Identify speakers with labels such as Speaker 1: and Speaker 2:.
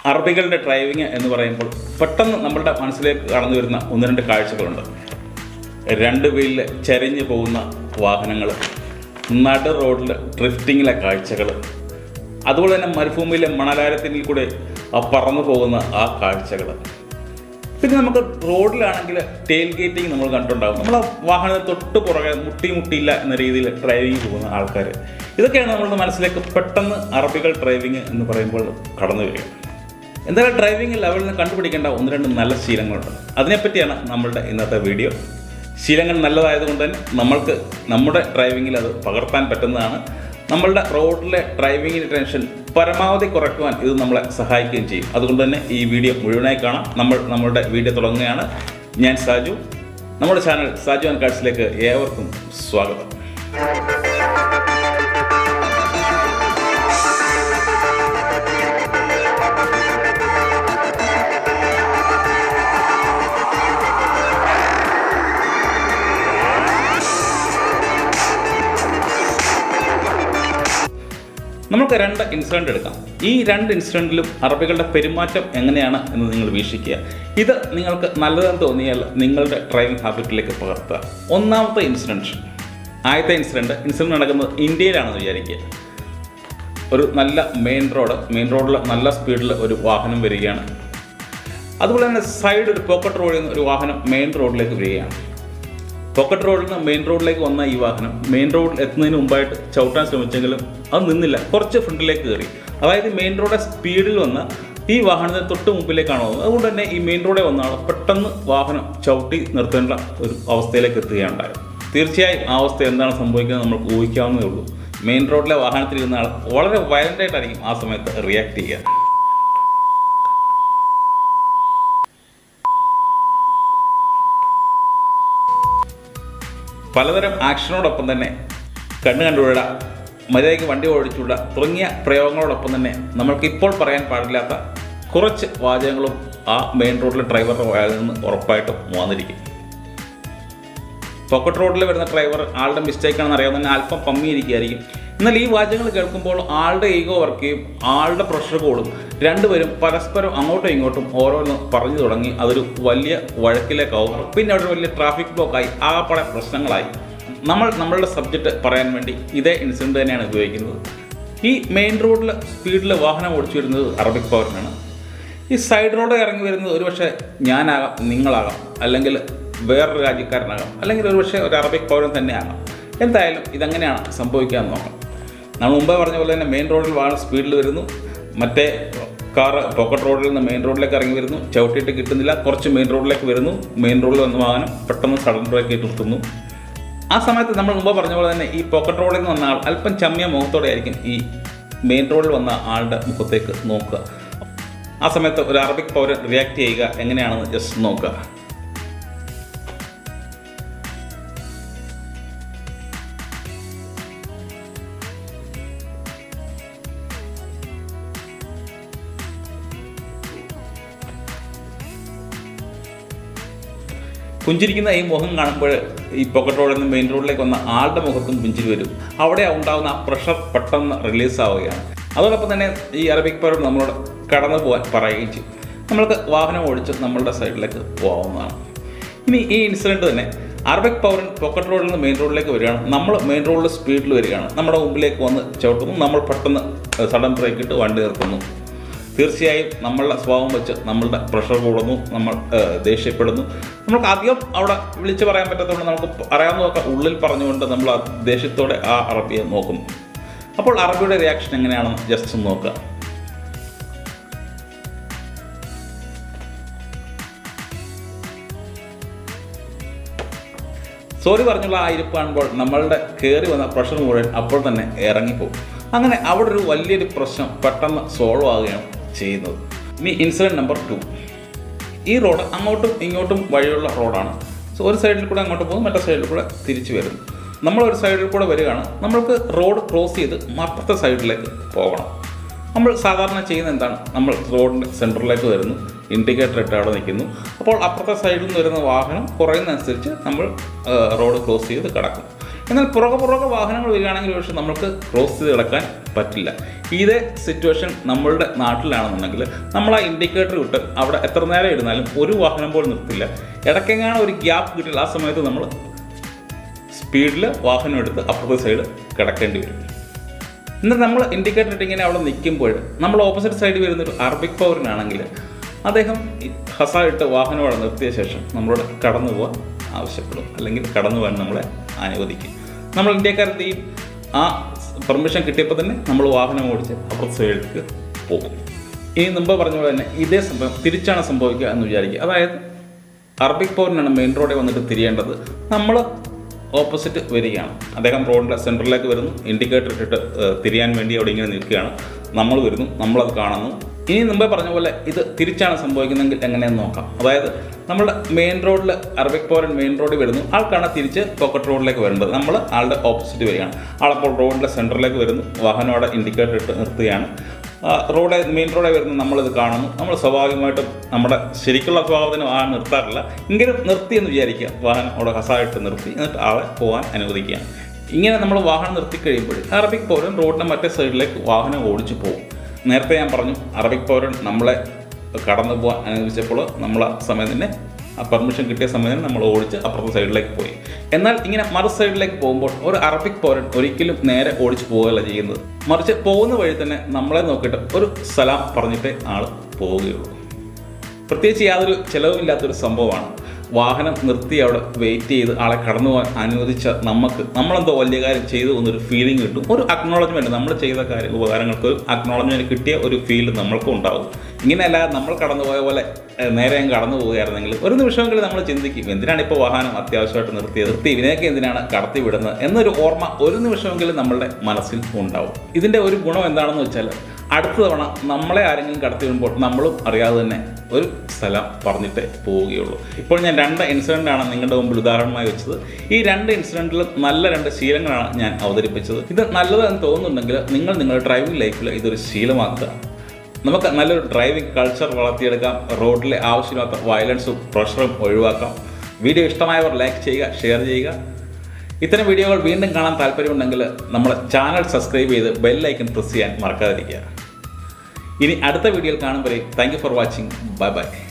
Speaker 1: അറബികളുടെ ഡ്രൈവിംഗ് എന്ന് പറയുമ്പോൾ പെട്ടെന്ന് നമ്മളുടെ മനസ്സിലേക്ക് കടന്നു വരുന്ന ഒന്ന് രണ്ട് കാഴ്ചകളുണ്ട് രണ്ട് വീലിൽ ചരിഞ്ഞു പോകുന്ന വാഹനങ്ങൾ നട റോഡിൽ ഡ്രിഫ്റ്റിങ്ങിലെ കാഴ്ചകൾ അതുപോലെ തന്നെ മരുഭൂമിയിലെ മണലാരത്തിൽ കൂടെ ആ പറന്നു പോകുന്ന ആ കാഴ്ചകൾ പിന്നെ നമുക്ക് റോഡിലാണെങ്കിൽ ടെയിൽ ഗേറ്റിംഗ് നമ്മൾ കണ്ടിട്ടുണ്ടാകും നമ്മൾ ആ വാഹനത്തിന് തൊട്ട് പുറകെ മുട്ടി മുട്ടിയില്ല എന്ന രീതിയിൽ ഡ്രൈവിംഗ് പോകുന്ന ആൾക്കാർ ഇതൊക്കെയാണ് നമ്മളുടെ മനസ്സിലേക്ക് പെട്ടെന്ന് അറബികൾ ഡ്രൈവിംഗ് എന്ന് പറയുമ്പോൾ കടന്നു വരിക എന്തായാലും ഡ്രൈവിംഗ് ലെവലിൽ നിന്ന് കണ്ടുപിടിക്കേണ്ട ഒന്ന് രണ്ട് നല്ല ശീലങ്ങളുണ്ട് അതിനെപ്പറ്റിയാണ് നമ്മളുടെ ഇന്നത്തെ വീഡിയോ ശീലങ്ങൾ നല്ലതായതുകൊണ്ട് തന്നെ നമ്മൾക്ക് നമ്മുടെ ഡ്രൈവിങ്ങിൽ അത് പകർത്താൻ പറ്റുന്നതാണ് നമ്മളുടെ റോഡിലെ ഡ്രൈവിങ്ങിൻ്റെ ടെൻഷൻ പരമാവധി കുറയ്ക്കുവാൻ ഇത് നമ്മളെ സഹായിക്കുകയും ചെയ്യും അതുകൊണ്ട് തന്നെ ഈ വീഡിയോ മുഴുവനായി കാണാം നമ്മൾ നമ്മുടെ വീഡിയോ തുടങ്ങുകയാണ് ഞാൻ സാജു നമ്മുടെ ചാനൽ സാജു ആൻഡ് കാഴ്സിലേക്ക് ഏവർക്കും സ്വാഗതം നമുക്ക് രണ്ട് ഇൻസിഡൻ്റ് എടുക്കാം ഈ രണ്ട് ഇൻസിഡൻറ്റിലും അറബികളുടെ പെരുമാറ്റം എങ്ങനെയാണ് എന്ന് നിങ്ങൾ വീക്ഷിക്കുക ഇത് നിങ്ങൾക്ക് നല്ലതെന്ന് തോന്നിയാൽ നിങ്ങളുടെ ഡ്രൈവിംഗ് ഹാബിറ്റിലേക്ക് പകർത്തുക ഒന്നാമത്തെ ഇൻസിഡൻറ്റ് ആദ്യത്തെ ഇൻസിഡൻറ്റ് ഇൻസിഡൻറ്റ് നടക്കുന്നത് ഇന്ത്യയിലാണെന്ന് വിചാരിക്കുക ഒരു നല്ല മെയിൻ റോഡ് മെയിൻ റോഡിൽ നല്ല സ്പീഡിൽ ഒരു വാഹനം വരികയാണ് അതുപോലെ തന്നെ സൈഡ് ഒരു പോക്കറ്റ് റോഡിൽ നിന്ന് ഒരു വാഹനം മെയിൻ റോഡിലേക്ക് വരികയാണ് പോക്കറ്റ് റോഡിൽ നിന്ന് മെയിൻ റോഡിലേക്ക് വന്ന ഈ വാഹനം മെയിൻ റോഡിൽ എത്തുന്നതിന് മുമ്പായിട്ട് ചവിട്ടാൻ ശ്രമിച്ചെങ്കിലും അത് നിന്നില്ല കുറച്ച് ഫ്രണ്ടിലേക്ക് കയറി അതായത് മെയിൻ റോഡ് സ്പീഡിൽ വന്ന് ഈ വാഹനത്തിന് തൊട്ട് മുമ്പിലേക്കാണ് വന്നത് അതുകൊണ്ട് തന്നെ ഈ മെയിൻ റോഡിൽ വന്ന ആൾ പെട്ടെന്ന് വാഹനം ചവിട്ടി നിർത്തേണ്ട ഒരു അവസ്ഥയിലേക്ക് എത്തുകയുണ്ടായത് തീർച്ചയായും ആ അവസ്ഥ എന്താണ് സംഭവിക്കുന്നത് നമുക്ക് ഊഹിക്കാവുന്നതേ ഉള്ളൂ മെയിൻ റോഡിലെ വാഹനത്തിലിരുന്ന ആൾ വളരെ വയലൻ്റായിട്ടായിരിക്കും ആ സമയത്ത് റിയാക്ട് ചെയ്യുക പലതരം ആക്ഷനോടൊപ്പം തന്നെ കണ്ണു കണ്ടുവിട മര്യാദയ്ക്ക് വണ്ടി ഓടിച്ചുവിട തുടങ്ങിയ പ്രയോഗങ്ങളോടൊപ്പം തന്നെ നമ്മൾക്ക് ഇപ്പോൾ പറയാൻ പാടില്ലാത്ത കുറച്ച് വാചകങ്ങളും ആ മെയിൻ റോഡിലെ ഡ്രൈവറുടെ വായിൽ നിന്ന് ഉറപ്പായിട്ടും വന്നിരിക്കും പോക്കറ്റ് റോഡിൽ വരുന്ന ഡ്രൈവർ ആളുടെ മിസ്റ്റേക്കാണെന്ന് അറിയാവുന്ന തന്നെ അല്പം പമ്മിയിരിക്കുകയായിരിക്കും എന്നാൽ ഈ വാചകങ്ങൾ കേൾക്കുമ്പോൾ ആളുടെ ഈഗോ വർക്ക് ചെയ്യും ആളുടെ പ്രഷർ കൂടും രണ്ടുപേരും പരസ്പരം അങ്ങോട്ടും ഇങ്ങോട്ടും ഓരോന്ന് പറഞ്ഞു തുടങ്ങി അതൊരു വലിയ വഴക്കിലേക്കാവും പിന്നെ അവിടെ വലിയ ട്രാഫിക് ബ്ലോക്കായി ആകപ്പാടെ പ്രശ്നങ്ങളായി നമ്മൾ നമ്മളുടെ സബ്ജക്റ്റ് പറയാൻ വേണ്ടി ഇതേ ഇൻസിഡൻറ്റ് തന്നെയാണ് ഉപയോഗിക്കുന്നത് ഈ മെയിൻ റോഡിൽ സ്പീഡിൽ വാഹനം ഓടിച്ചു വരുന്നത് അറബിക് പവറിനാണ് ഈ സൈഡ് റോഡ് ഇറങ്ങി വരുന്നത് ഒരുപക്ഷെ ഞാനാകാം നിങ്ങളാകാം അല്ലെങ്കിൽ വേറൊരു രാജ്യക്കാരനാകാം അല്ലെങ്കിൽ ഒരുപക്ഷെ ഒരു അറബിക് പൗരൻ തന്നെ ആകാം എന്തായാലും ഇതെങ്ങനെയാണ് സംഭവിക്കാൻ നോക്കാം നമ്മൾ മുമ്പേ പറഞ്ഞ പോലെ തന്നെ മെയിൻ റോഡിൽ വാഹനം സ്പീഡിൽ വരുന്നു മറ്റേ കാർ പോക്കറ്റ് റോഡിൽ നിന്ന് മെയിൻ റോഡിലേക്ക് ഇറങ്ങി വരുന്നു ചവിട്ടിയിട്ട് കിട്ടുന്നില്ല കുറച്ച് മെയിൻ റോഡിലേക്ക് വരുന്നു മെയിൻ റോഡിൽ വന്ന വാഹനം പെട്ടെന്ന് സഡൻ ബ്രേക്ക് നിർത്തുന്നു ആ സമയത്ത് നമ്മൾ മുമ്പ് പറഞ്ഞ പോലെ തന്നെ ഈ പോക്കറ്റ് റോഡിൽ നിന്ന് വന്ന ആൾ അല്പം ചമ്മിയ മുഖത്തോടെ ആയിരിക്കും ഈ മെയിൻ റോഡിൽ വന്ന ആളുടെ മുഖത്തേക്ക് നോക്കുക ആ സമയത്ത് ഒരു അറബിക് പൗരൻ റിയാക്ട് ചെയ്യുക എങ്ങനെയാണെന്ന് ജസ്റ്റ് നോക്കുക പുഞ്ചിരിക്കുന്ന ഈ മുഖം കാണുമ്പോൾ ഈ പോക്കറ്റ് റോഡിൽ നിന്ന് മെയിൻ റോഡിലേക്ക് വന്ന ആളുടെ മുഖത്തും പുഞ്ചിരി വരും അവിടെ ഉണ്ടാകുന്ന ആ പ്രഷർ പെട്ടെന്ന് റിലീസ് ആവുകയാണ് അതോടൊപ്പം തന്നെ ഈ അറബിക് പൗരൻ നമ്മളോട് കടന്നു പോകാൻ പറയുകയും ചെയ്യും നമ്മൾക്ക് വാഹനം ഓടിച്ച് നമ്മളുടെ സൈഡിലേക്ക് പോകാവുന്നതാണ് ഇനി ഈ ഇൻസിഡൻറ്റ് തന്നെ അറബിക് പൗരൻ പോക്കറ്റ് റോഡിൽ നിന്ന് മെയിൻ റോഡിലേക്ക് വരികയാണ് നമ്മൾ മെയിൻ റോഡിൽ സ്പീഡിൽ വരികയാണ് നമ്മുടെ മുമ്പിലേക്ക് വന്ന് ചവിട്ടുന്നു നമ്മൾ പെട്ടെന്ന് സഡൻ ബ്രേക്ക് ഇട്ട് വണ്ടി നിർത്തുന്നു തീർച്ചയായും നമ്മളുടെ സ്വഭാവം വെച്ച് നമ്മളുടെ പ്രഷർ കൂടുന്നു നമ്മൾ ഏഹ്, ദേഷ്യപ്പെടുന്നു നമുക്ക് അധികം അവിടെ വിളിച്ചു പറയാൻ പറ്റാത്തതുകൊണ്ട് നമുക്ക് അറിയാവുന്നതൊക്കെ ഉള്ളിൽ പറഞ്ഞുകൊണ്ട് നമ്മൾ ആ ദേഷ്യത്തോടെ ആ അറബിയെ നോക്കുന്നു അപ്പോൾ അറബിയുടെ റിയാക്ഷൻ എങ്ങനെയാണെന്ന് ജസ്റ്റ് ഒന്ന് നോക്കുക സോറി പറഞ്ഞുള്ള ആ ഇരിപ്പ് കാണുമ്പോൾ നമ്മളുടെ കയറി വന്ന പ്രഷർ മുഴുവൻ അപ്പോൾ തന്നെ ഇറങ്ങിപ്പോകും അങ്ങനെ അവിടെ ഒരു വലിയൊരു പ്രശ്നം പെട്ടെന്ന് സോൾവ് ആവുകയാണ് ചെയ്യുന്നത് ഇനി ഇൻസിഡൻറ്റ് നമ്പർ ടു ഈ റോഡ് അങ്ങോട്ടും ഇങ്ങോട്ടും വഴിയുള്ള റോഡാണ് സോ ഒരു സൈഡിൽ കൂടെ അങ്ങോട്ട് പോകും മറ്റേ സൈഡിൽ കൂടെ തിരിച്ചു വരുന്നു നമ്മൾ ഒരു സൈഡിൽ കൂടെ വരികയാണ് നമ്മൾക്ക് റോഡ് ക്രോസ് ചെയ്ത് അപ്പുറത്തെ സൈഡിലേക്ക് പോകണം നമ്മൾ സാധാരണ ചെയ്യുന്ന എന്താണ് നമ്മൾ റോഡിൻ്റെ സെൻറ്ററിലേക്ക് വരുന്നു ഇൻഡിക്കേറ്റർ ഇട്ട് അവിടെ നിൽക്കുന്നു അപ്പോൾ അപ്പുറത്തെ സൈഡിൽ നിന്ന് വരുന്ന വാഹനം കുറയുന്നതനുസരിച്ച് നമ്മൾ ആ, റോഡ് ക്രോസ് ചെയ്ത് കിടക്കും എന്നാൽ പുറകെ പുറകെ വാഹനങ്ങൾ വരികയാണെങ്കിൽ പക്ഷേ നമുക്ക് ക്രോസ് ചെയ്ത് കിടക്കാൻ പറ്റില്ല ഇതേ സിറ്റുവേഷൻ നമ്മളുടെ നാട്ടിലാണെന്നുണ്ടെങ്കിൽ നമ്മൾ ആ ഇൻഡിക്കേറ്റർ വിട്ട് അവിടെ എത്ര നേരം ഇരുന്നാലും ഒരു വാഹനം പോലും നിർത്തില്ല ഇടയ്ക്കെങ്ങാണ് ഒരു ഗ്യാപ്പ് കിട്ടില്ല ആ സമയത്ത് നമ്മൾ സ്പീഡിൽ വാഹനം എടുത്ത് അപ്പുറത്തെ സൈഡ് കിടക്കേണ്ടി വരും എന്നിട്ട് നമ്മൾ ഇൻഡിക്കേറ്റർ ഇട്ട് ഇങ്ങനെ അവിടെ നിൽക്കുമ്പോൾ നമ്മൾ ഓപ്പോസിറ്റ് സൈഡിൽ വരുന്ന ഒരു അറബിക് പൗരനാണെങ്കിൽ അദ്ദേഹം ഈ ഹസ ഇട്ട് വാഹനം അവിടെ നിർത്തിയ ശേഷം നമ്മളോട് കടന്നു പോകാൻ ആവശ്യപ്പെടും അല്ലെങ്കിൽ കടന്നു പോകാൻ നമ്മളെ അനുവദിക്കും നമ്മൾ ഇന്ത്യക്കാരെന്ത് ചെയ്യും ആ പെർമിഷൻ കിട്ടിയപ്പോൾ തന്നെ നമ്മൾ വാഹനം ഓടിച്ച് അപ്പുറത്തെ സൈഡിലേക്ക് പോകും ഇനി മുമ്പ് പറഞ്ഞ പോലെ തന്നെ ഇതേ സംഭവം തിരിച്ചാണ് സംഭവിക്കുക എന്ന് വിചാരിക്കുക അതായത് അറബിക് പൗരനാണ് മെയിൻ റോഡിൽ വന്നിട്ട് തിരിയേണ്ടത് നമ്മൾ ഓപ്പോസിറ്റ് വരികയാണ് അദ്ദേഹം റോഡിൻ്റെ സെൻറ്ററിലേക്ക് വരുന്നു ഇൻഡിക്കേറ്റർ ഇട്ടിട്ട് ഏഹ്, തിരിയാൻ വേണ്ടി അവിടെ ഇങ്ങനെ നിൽക്കുകയാണ് നമ്മൾ വരുന്നു നമ്മളത് കാണുന്നു ഇനി മുമ്പേ പറഞ്ഞ പോലെ ഇത് തിരിച്ചാണ് സംഭവിക്കുന്നതെങ്കിൽ എങ്ങനെയെന്ന് നോക്കാം അതായത് നമ്മുടെ മെയിൻ റോഡിൽ അറബിക് പൗരൻ മെയിൻ റോഡിൽ വരുന്നു ആൾക്കാണ് തിരിച്ച് പോക്കറ്റ് റോഡിലേക്ക് വരേണ്ടത് നമ്മൾ ആളുടെ ഓപ്പോസിറ്റ് വരികയാണ് ആളപ്പോൾ റോഡിൻ്റെ സെൻറ്ററിലേക്ക് വരുന്നു വാഹനം അവിടെ ഇൻഡിക്കേറ്റർ ഇട്ട് നിർത്തുകയാണ് ആ, റോഡ് മെയിൻ റോഡിൽ വരുന്ന നമ്മളിത് കാണുന്നു നമ്മൾ സ്വാഭാവികമായിട്ടും നമ്മുടെ ശരിക്കുള്ള സ്വഭാവത്തിന് വാഹനം നിർത്താറില്ല എങ്കിലും നിർത്തി എന്ന് വിചാരിക്കുക വാഹനം അവിടെ ഹസായിട്ട് നിർത്തി എന്നിട്ട് ആളെ പോകാൻ അനുവദിക്കുകയാണ് ഇങ്ങനെ നമ്മൾ വാഹനം നിർത്തി കഴിയുമ്പോൾ അറബിക് പൗരൻ റോഡിൻ്റെ മറ്റേ സൈഡിലേക്ക് വാഹനം ഓടിച്ചു പോകും നേരത്തെ ഞാൻ പറഞ്ഞു അറബിക് പൗരൻ നമ്മളെ കടന്നു പോകാൻ അനുവദിച്ചപ്പോൾ നമ്മൾ ആ സമയം തന്നെ ആ പെർമിഷൻ കിട്ടിയ സമയം തന്നെ നമ്മൾ ഓടിച്ച് അപ്പുറത്തെ സൈഡിലേക്ക് പോയി എന്നാൽ ഇങ്ങനെ മറു സൈഡിലേക്ക് പോകുമ്പോൾ ഒരു അറബിക് പൗരൻ ഒരിക്കലും നേരെ ഓടിച്ച് പോവുകയല്ല ചെയ്യുന്നത് മറിച്ച് പോകുന്ന വഴി തന്നെ നമ്മളെ നോക്കിയിട്ട് ഒരു സലാം പറഞ്ഞിട്ടേ ആൾ പോവുകയുള്ളൂ പ്രത്യേകിച്ച് യാതൊരു ചിലവുമില്ലാത്തൊരു സംഭവമാണ് വാഹനം നിർത്തി അവിടെ വെയിറ്റ് ചെയ്ത് ആളെ കടന്നു പോകാൻ അനുവദിച്ച നമുക്ക് നമ്മളെന്തോ വലിയ കാര്യം ചെയ്തു എന്നൊരു ഫീലിംഗ് കിട്ടും ഒരു അക്നോളജ്മെൻറ്റ് നമ്മൾ ചെയ്ത കാര്യം ഉപകാരങ്ങൾക്ക് ഒരു അക്നോളജ്മെൻറ്റ് കിട്ടിയ ഒരു ഫീൽ നമ്മൾക്കും ഉണ്ടാവും ഇങ്ങനെയല്ല നമ്മൾ കടന്നു പോയ പോലെ ഏഹ്, നേരെ അങ്ങ് കടന്നു പോവുകയായിരുന്നെങ്കിൽ ഒരു നിമിഷമെങ്കിലും നമ്മൾ ചിന്തിക്കും എന്തിനാണ് ഇപ്പോൾ വാഹനം അത്യാവശ്യമായിട്ട് നിർത്തിയത് നിർത്തി ഇതിനൊക്കെ എന്തിനാണ് കടത്തി വിടുന്നത് എന്നൊരു ഓർമ്മ ഒരു നിമിഷമെങ്കിലും നമ്മളുടെ മനസ്സിൽ ഉണ്ടാവും ഇതിൻ്റെ ഒരു ഗുണം എന്താണെന്ന് വെച്ചാൽ അടുത്ത തവണ നമ്മളെ ആരെങ്കിലും കടത്തി വിടുമ്പോൾ നമ്മളും അറിയാതെ തന്നെ ഒരു സ്ഥലം പറഞ്ഞിട്ടേ പോവുകയുള്ളൂ ഇപ്പോൾ ഞാൻ രണ്ട് ഇൻസിഡൻ്റാണ് നിങ്ങളുടെ മുമ്പിൽ ഉദാഹരണമായി വെച്ചത് ഈ രണ്ട് ഇൻസിഡൻറ്റിലും നല്ല രണ്ട് ശീലങ്ങളാണ് ഞാൻ അവതരിപ്പിച്ചത് ഇത് നല്ലതെന്ന് തോന്നുന്നുണ്ടെങ്കിൽ നിങ്ങൾ നിങ്ങളുടെ ഡ്രൈവിംഗ് ലൈഫിൽ ഇതൊരു ശീലമാക്കുക നമുക്ക് നല്ലൊരു ഡ്രൈവിംഗ് കൾച്ചർ വളർത്തിയെടുക്കാം റോഡിലെ ആവശ്യമില്ലാത്ത വയലൻസും പ്രഷറും ഒഴിവാക്കാം വീഡിയോ ഇഷ്ടമായവർ ലൈക്ക് ചെയ്യുക ഷെയർ ചെയ്യുക ഇത്തരം വീഡിയോകൾ വീണ്ടും കാണാൻ താല്പര്യമുണ്ടെങ്കിൽ നമ്മുടെ ചാനൽ സബ്സ്ക്രൈബ് ചെയ്ത് ബെല്ലൈക്കൺ പ്രസ് ചെയ്യാൻ മറക്കാതിരിക്കുക ഇനി അടുത്ത വീഡിയോയിൽ കാണുമ്പോൾ thank you for watching bye by